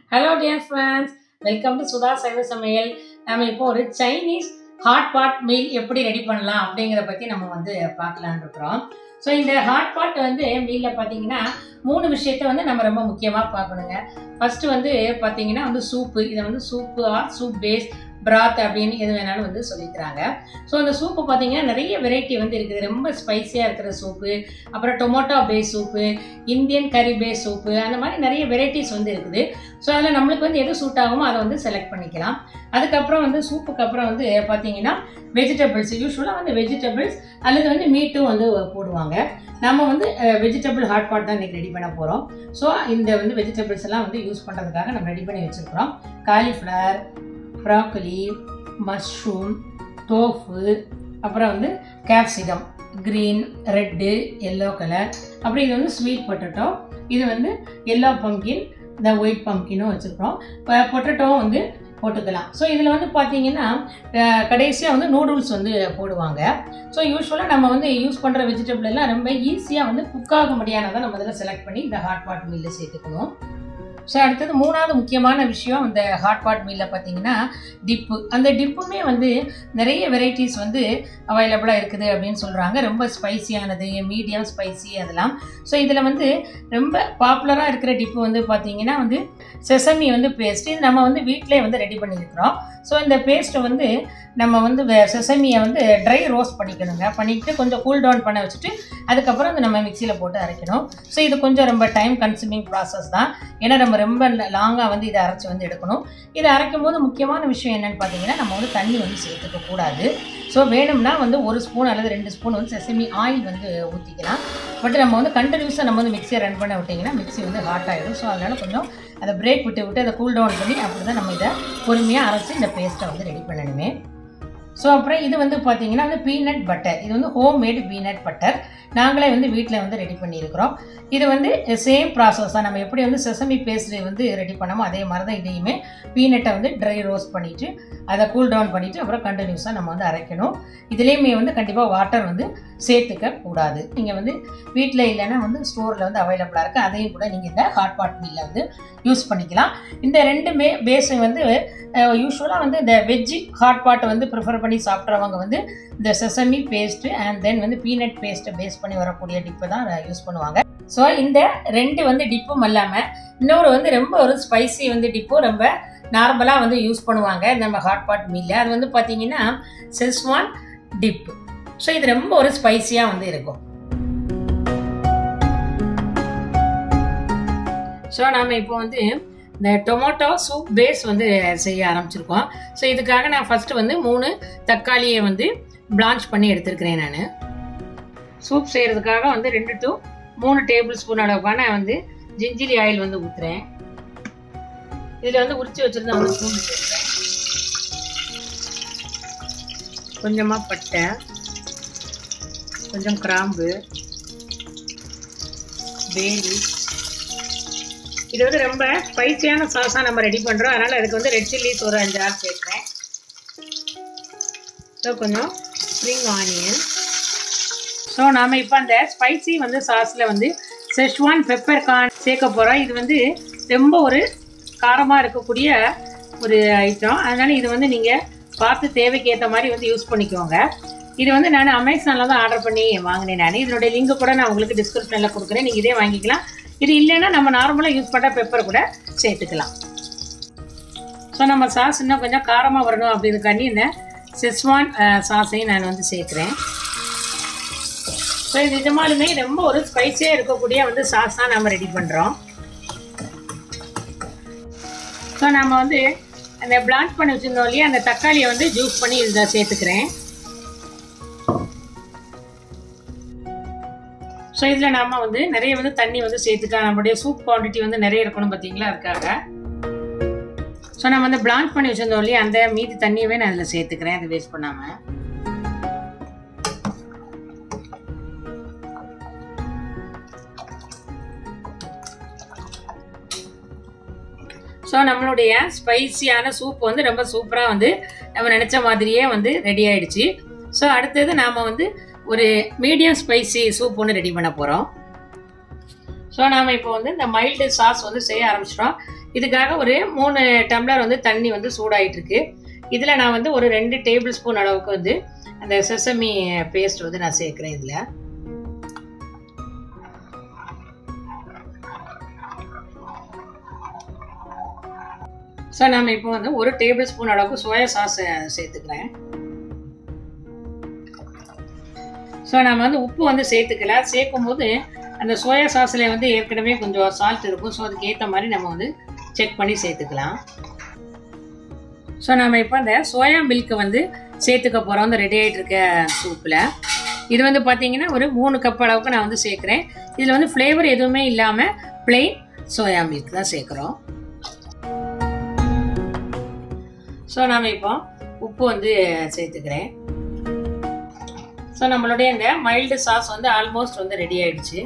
hello dear friends welcome to Sudha Saiva Samayal நம்ம இப்போ ஒரு சைனீஸ் ஹாட் பாட் மீல் எப்படி ரெடி பண்ணலாம் அப்படிங்கிற பற்றி நம்ம வந்து பார்க்கலான்னு இருக்கிறோம் ஸோ இந்த ஹாட் பாட் வந்து மீலில் பார்த்தீங்கன்னா மூணு விஷயத்த வந்து நம்ம ரொம்ப முக்கியமாக பார்க்கணுங்க ஃபஸ்ட்டு வந்து பார்த்தீங்கன்னா வந்து சூப்பு இதை வந்து soup or soup base broth அப்படின்னு எது வேணாலும் வந்து சொல்லிக்கிறாங்க ஸோ அந்த சூப்பு பார்த்தீங்கன்னா நிறைய வெரைட்டி வந்து இருக்குது ரொம்ப ஸ்பைஸியாக இருக்கிற சூப்பு அப்புறம் tomato base soup Indian curry base soup அந்த மாதிரி நிறைய வெரைட்டிஸ் வந்து இருக்குது ஸோ அதில் நம்மளுக்கு வந்து எது சூட் ஆகுமோ அதை வந்து செலக்ட் பண்ணிக்கலாம் அதுக்கப்புறம் வந்து சூப்புக்கு அப்புறம் வந்து பார்த்தீங்கன்னா வெஜிடபிள்ஸ் யூஸ்வலாக வந்து வெஜிடபிள்ஸ் அல்லது வந்து மீட்டும் வந்து போடுவாங்க நம்ம வந்து வெஜிடபிள் ஹாட் பாட் தான் இன்றைக்கி ரெடி பண்ண போகிறோம் ஸோ இந்த வந்து வெஜிடபிள்ஸ் எல்லாம் வந்து யூஸ் பண்ணுறதுக்காக நம்ம ரெடி பண்ணி வச்சுருக்கிறோம் காலிஃப்ளவர் ப்ராக்கலி மஷ்ரூம் தோஃபு அப்புறம் வந்து capsicum green red yellow colour அப்புறம் இது வந்து ஸ்வீட் பொட்டேட்டோ இது வந்து எல்லோ பம்கின் இந்த ஒயிட் பம்கினும் வச்சுருக்கிறோம் இப்போ பொட்டேட்டோவும் வந்து போட்டுக்கலாம் ஸோ இதில் வந்து பார்த்தீங்கன்னா கடைசியாக வந்து நூடுல்ஸ் வந்து போடுவாங்க ஸோ யூஸ்வலாக நம்ம வந்து யூஸ் பண்ணுற வெஜிடபிள் எல்லாம் ரொம்ப ஈஸியாக வந்து குக் ஆக முடியாததை நம்ம இதில் செலக்ட் பண்ணி இந்த ஹாட் பாட் மீலில் சேர்த்துக்கணும் ஸோ அடுத்தது மூணாவது முக்கியமான விஷயம் இந்த ஹாட் பாட் மீலில் பார்த்தீங்கன்னா டிப்பு அந்த டிப்புமே வந்து நிறைய வெரைட்டிஸ் வந்து அவைலபிளாக இருக்குது அப்படின்னு சொல்கிறாங்க ரொம்ப ஸ்பைசியானது மீடியம் ஸ்பைசி அதெல்லாம் ஸோ இதில் வந்து ரொம்ப பாப்புலராக இருக்கிற டிப்பு வந்து பார்த்தீங்கன்னா வந்து செசமி வந்து பேஸ்ட் இது நம்ம வந்து வீட்டிலே வந்து ரெடி பண்ணியிருக்கிறோம் ஸோ இந்த பேஸ்ட்டை வந்து நம்ம வந்து செசமியை வந்து ட்ரை ரோஸ்ட் பண்ணிக்கணுங்க பண்ணிக்கிட்டு கொஞ்சம் கூல் டவுன் பண்ண வச்சுட்டு அதுக்கப்புறம் வந்து நம்ம மிக்சியில் போட்டு அரைக்கணும் ஸோ இது கொஞ்சம் ரொம்ப டைம் கன்சூமிங் ப்ராசஸ் தான் ஏன்னா நம்ம ரொம்ப லாங்காக வந்து இதை அரைச்சி வந்து எடுக்கணும் இதை அரைக்கும் போது முக்கியமான விஷயம் என்னென்னு பார்த்தீங்கன்னா நம்ம வந்து தண்ணி வந்து சேர்த்துக்க கூடாது ஸோ வேணும்னா வந்து ஒரு ஸ்பூன் அல்லது ரெண்டு ஸ்பூன் வந்து செசமி ஆயில் வந்து ஊற்றிக்கலாம் பட் நம்ம வந்து கண்டினியூஸாக நம்ம வந்து மிக்சியை ரன் பண்ண விட்டிங்கன்னா மிக்சி வந்து ஹாட் ஆகிடும் ஸோ அதனால் கொஞ்சம் அதை பிரேக் விட்டு விட்டு அதை கூல் டவுன் பண்ணி அப்படி தான் நம்ம இதை பொறுமையாக அரைச்சி இந்த பேஸ்ட்டை வந்து ரெடி பண்ணணுமே ஸோ அப்புறம் இது வந்து பார்த்தீங்கன்னா வந்து பீனட் பட்டர் இது வந்து ஹோம் மேடு பீனட் பட்டர் நாங்களே வந்து வீட்டில் வந்து ரெடி பண்ணியிருக்கிறோம் இது வந்து சேம் ப்ராசஸ் தான் நம்ம எப்படி வந்து செசமி பேஸ்ட் வந்து ரெடி பண்ணமோ அதே மாதிரி தான் இதையுமே பீனட்டை வந்து ட்ரை ரோஸ்ட் பண்ணிவிட்டு அதை கூல் டவுன் பண்ணிவிட்டு அப்புறம் கண்டினியூஸாக நம்ம வந்து அரைக்கணும் இதுலேயுமே வந்து கண்டிப்பாக வாட்டர் வந்து சேர்த்துக்க கூடாது நீங்கள் வந்து வீட்டில் இல்லைன்னா வந்து ஸ்டோரில் வந்து அவைலபிளாக இருக்குது அதையும் கூட நீங்கள் இந்த ஹாட் பாட் மீலில் வந்து யூஸ் பண்ணிக்கலாம் இந்த ரெண்டு மே பேஸும் வந்து யூஸ்வலாக வந்து இந்த வெஜ்ஜி ஹாட் பாட்டை வந்து ப்ரிஃபர் பண்ணி சாப்பிட்றவங்க வந்து இந்த செசமி பேஸ்ட்டு அண்ட் தென் வந்து பீனட் பேஸ்ட்டை பேஸ் பண்ணி வரக்கூடிய டிப்பை தான் யூஸ் பண்ணுவாங்க ஸோ இந்த ரெண்டு வந்து டிப்பும் இல்லாமல் இன்னொரு வந்து ரொம்ப ஒரு ஸ்பைசி வந்து டிப்பும் ரொம்ப நார்மலாக வந்து யூஸ் பண்ணுவாங்க நம்ம ஹாட் பாட் மீலில் அது வந்து பார்த்தீங்கன்னா செஸ்வான் டிப்பு ஸோ இது ரொம்ப ஒரு ஸ்பைசியாக வந்து இருக்கும் ஸோ நாம் இப்போ வந்து இந்த டொமேட்டோ சூப் பேஸ் வந்து செய்ய ஆரம்பிச்சிருக்கோம் ஸோ இதுக்காக நான் ஃபஸ்ட்டு வந்து மூணு தக்காளியை வந்து பிளான்ச் பண்ணி எடுத்துருக்கிறேன் நான் சூப் செய்கிறதுக்காக வந்து ரெண்டு டு மூணு டேபிள் ஸ்பூன் அளவுக்கான வந்து ஜிஞ்சிரி ஆயில் வந்து ஊற்றுறேன் இதில் வந்து உரிச்சு வச்சுருந்தா வந்து பூண்டு சேர்க்குறேன் கொஞ்சமாக பட்டை கொஞ்சம் கிராம்பு பேலி இது வந்து ரொம்ப ஸ்பைசியான சாஸாக நம்ம ரெடி பண்ணுறோம் அதனால் அதுக்கு வந்து ரெட் சில்லிஸ் ஒரு அஞ்சு ஆறு சேர்க்குறேன் ஸோ கொஞ்சம் ஸ்ப்ரிங் ஆனியன் ஸோ நாம் இப்போ அந்த ஸ்பைசி வந்து சாஸில் வந்து செஷ்வான் பெப்பர் கார்ன் சேர்க்க போகிறோம் இது வந்து ரொம்ப ஒரு காரமாக இருக்கக்கூடிய ஒரு ஐட்டம் அதனால் இது வந்து நீங்கள் பார்த்து தேவைக்கு ஏற்ற மாதிரி வந்து யூஸ் பண்ணிக்கோங்க இது வந்து நான் அமேசானில் தான் ஆர்டர் பண்ணி வாங்கினேன் நான் இதனுடைய லிங்க் கூட நான் உங்களுக்கு டிஸ்கிரிப்ஷனில் கொடுக்குறேன் நீங்கள் இதே வாங்கிக்கலாம் இது இல்லைன்னா நம்ம நார்மலாக யூஸ் பண்ணுற பெப்பர் கூட சேர்த்துக்கலாம் ஸோ நம்ம சாஸ் இன்னும் கொஞ்சம் காரமாக வரணும் அப்படின்றக்காண்டி இந்த செஸ்வான் சாஸையும் நான் வந்து சேர்க்குறேன் ஸோ இது நிஜமாலுமே ரொம்ப ஒரு ஸ்பைஸியாக இருக்கக்கூடிய வந்து சாஸ் தான் நம்ம ரெடி பண்ணுறோம் ஸோ நம்ம வந்து அந்த பிளான்ச் பண்ணி வச்சுருந்தோம் இல்லையா அந்த தக்காளியை வந்து ஜூஸ் பண்ணி இதில் சேர்த்துக்கிறேன் ஸோ இதில் நாம் வந்து நிறைய வந்து தண்ணி வந்து சேர்த்துக்கலாம் நம்மளுடைய சூப் குவான்டிட்டி வந்து நிறைய இருக்கணும் பார்த்தீங்களா அதுக்காக ஸோ நம்ம வந்து பிளான்ச் பண்ணி வச்சுருந்தோம் இல்லையா அந்த மீதி தண்ணியவே நான் அதில் சேர்த்துக்கிறேன் அதை வேஸ்ட் பண்ணாமல் ஸோ நம்மளுடைய ஸ்பைசியான சூப் வந்து ரொம்ப சூப்பராக வந்து நம்ம நினச்ச மாதிரியே வந்து ரெடி ஆயிடுச்சு ஸோ அடுத்தது நாம் வந்து ஒரு மீடியம் ஸ்பைசி சூப் ஒன்று ரெடி பண்ண போகிறோம் ஸோ நாம் இப்போ வந்து இந்த மைல்டு சாஸ் வந்து செய்ய ஆரம்பிச்சிட்டோம் இதுக்காக ஒரு மூணு டம்ளர் வந்து தண்ணி வந்து சூடாயிட்டு இருக்கு இதில் நான் வந்து ஒரு ரெண்டு டேபிள் ஸ்பூன் அளவுக்கு வந்து அந்த செசமி பேஸ்ட் வந்து நான் சேர்க்குறேன் இதில் ஸோ நம்ம இப்போ வந்து ஒரு டேபிள் ஸ்பூன் அளவுக்கு சோயா சாஸ் சேர்த்துக்கிறேன் ஸோ நம்ம வந்து உப்பு வந்து சேர்த்துக்கல சேர்க்கும் போது அந்த சோயா சாஸில் வந்து ஏற்கனவே கொஞ்சம் சால்ட் இருக்கும் ஸோ அதுக்கு ஏற்ற மாதிரி நம்ம வந்து செக் பண்ணி சேர்த்துக்கலாம் ஸோ நம்ம இப்போ அந்த சோயா மில்க்கு வந்து சேர்த்துக்க போகிறோம் அந்த ரெடி ஆகிட்டு இருக்க சூப்பில் இது வந்து பார்த்தீங்கன்னா ஒரு மூணு கப் அளவுக்கு நான் வந்து சேர்க்குறேன் இதில் வந்து ஃப்ளேவர் எதுவுமே இல்லாமல் பிளெயின் சோயா மில்க் தான் சேர்க்குறோம் ஸோ நாம் இப்போ உப்பு வந்து சேர்த்துக்கிறேன் ஸோ நம்மளுடைய இந்த மைல்டு சாஸ் வந்து ஆல்மோஸ்ட் வந்து ரெடி ஆயிடுச்சு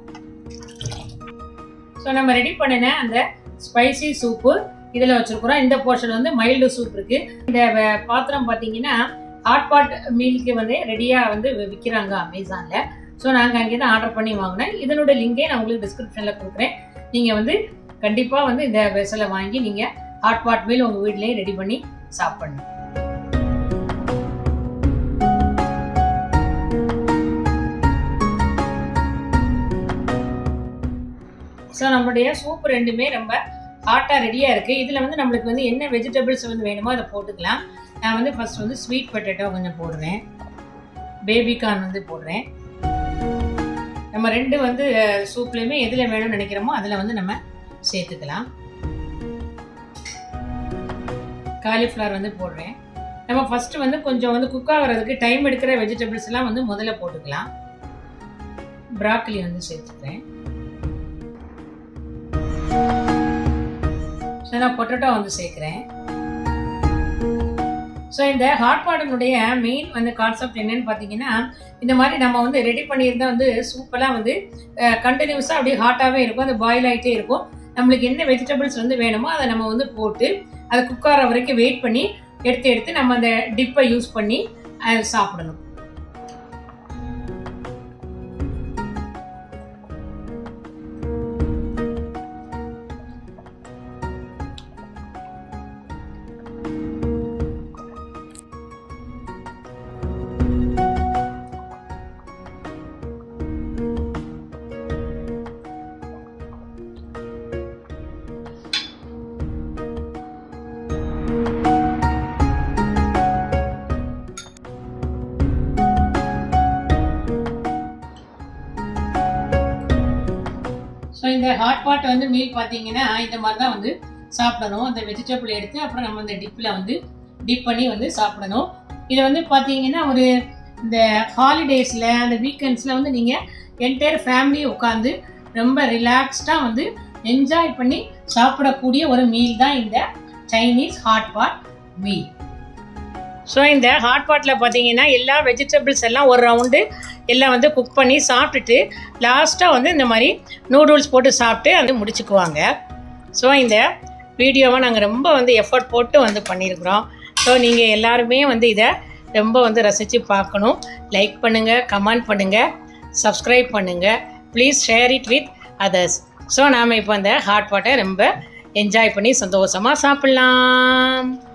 ஸோ நம்ம ரெடி பண்ணின அந்த ஸ்பைசி சூப்பு இதில் வச்சுருக்குறோம் இந்த போர்ஷன் வந்து மைல்டு சூப் இருக்கு இந்த பாத்திரம் பார்த்தீங்கன்னா ஹாட் பாட் மீலுக்கு வந்து ரெடியாக வந்து விற்கிறாங்க அமேசானில் ஸோ நாங்கள் அங்கே தான் ஆர்டர் பண்ணி வாங்கினேன் இதனோட லிங்கே நான் உங்களுக்கு டிஸ்கிரிப்ஷனில் கொடுக்குறேன் நீங்கள் வந்து கண்டிப்பாக வந்து இந்த வெசலை வாங்கி நீங்கள் ஹாட் பாட் மீல் உங்கள் வீட்லேயே ரெடி பண்ணி சாப்பிடணும் ஸோ நம்மளுடைய சூப் ரெண்டுமே ரொம்ப ஹாட்டாக ரெடியாக இருக்குது இதில் வந்து நம்மளுக்கு வந்து என்ன வெஜிடபிள்ஸ் வந்து வேணுமோ அதை போட்டுக்கலாம் நான் வந்து ஃபஸ்ட் வந்து ஸ்வீட் பொட்டேட்டோ கொஞ்சம் போடுறேன் பேபி கார்ன் வந்து போடுறேன் நம்ம ரெண்டு வந்து சூப்லேயுமே எதில் வேணும்னு நினைக்கிறோமோ அதில் வந்து நம்ம சேர்த்துக்கலாம் காலிஃப்ளவர் வந்து போடுறேன் நம்ம ஃபஸ்ட்டு வந்து கொஞ்சம் வந்து குக் ஆகிறதுக்கு டைம் எடுக்கிற வெஜிடபிள்ஸ் எல்லாம் வந்து முதல்ல போட்டுக்கலாம் ப்ராக்கலி வந்து சேர்த்துக்கிறேன் ஸோ நான் பொட்டேட்டோ வந்து சேர்க்குறேன் ஸோ இந்த ஹாட் பாட்டனுடைய மெயின் வந்து கான்செப்ட் என்னன்னு பார்த்தீங்கன்னா இந்த மாதிரி நம்ம வந்து ரெடி பண்ணியிருந்தா வந்து சூப்பெல்லாம் வந்து கண்டினியூஸாக அப்படியே ஹாட்டாகவே இருக்கும் அது பாயில் ஆகிட்டே இருக்கும் நம்மளுக்கு என்ன வெஜிடபிள்ஸ் வந்து வேணுமோ அதை நம்ம வந்து போட்டு அதை குக் ஆகிற வரைக்கும் வெயிட் பண்ணி எடுத்து எடுத்து நம்ம அந்த டிப்பை யூஸ் பண்ணி சாப்பிடணும் ஸோ இந்த ஹாட் பாட் வந்து மீல் பார்த்தீங்கன்னா இந்த மாதிரி தான் வந்து சாப்பிடணும் அந்த வெஜிடபிள் எடுத்து அப்புறம் நம்ம இந்த டிப்பில் வந்து டிப் பண்ணி வந்து சாப்பிடணும் இதை வந்து பார்த்தீங்கன்னா ஒரு இந்த ஹாலிடேஸில் அந்த வீக்கெண்ட்ஸில் வந்து நீங்கள் என்டையர் ஃபேமிலி உட்காந்து ரொம்ப ரிலாக்ஸ்டாக வந்து என்ஜாய் பண்ணி சாப்பிடக்கூடிய ஒரு மீல் தான் இந்த Chinese hot pot meal so இந்த ஹாட் பாட்டில் பார்த்தீங்கன்னா எல்லா வெஜிடபிள்ஸ் எல்லாம் ஒரு ரவுண்டு எல்லாம் வந்து குக் பண்ணி சாப்பிட்டுட்டு லாஸ்ட்டாக வந்து இந்த மாதிரி நூடுல்ஸ் போட்டு சாப்பிட்டு வந்து முடிச்சுக்குவாங்க ஸோ இந்த வீடியோவை நாங்கள் ரொம்ப வந்து எஃபர்ட் போட்டு வந்து பண்ணியிருக்கிறோம் ஸோ நீங்கள் எல்லாருமே வந்து இதை ரொம்ப வந்து ரசித்து பார்க்கணும் லைக் பண்ணுங்கள் கமெண்ட் பண்ணுங்கள் சப்ஸ்கிரைப் பண்ணுங்கள் please share it with others so நாம் இப்போ அந்த ஹாட் பாட்டை ரொம்ப என்ஜாய் பண்ணி சந்தோஷமாக சாப்பிட்லாம்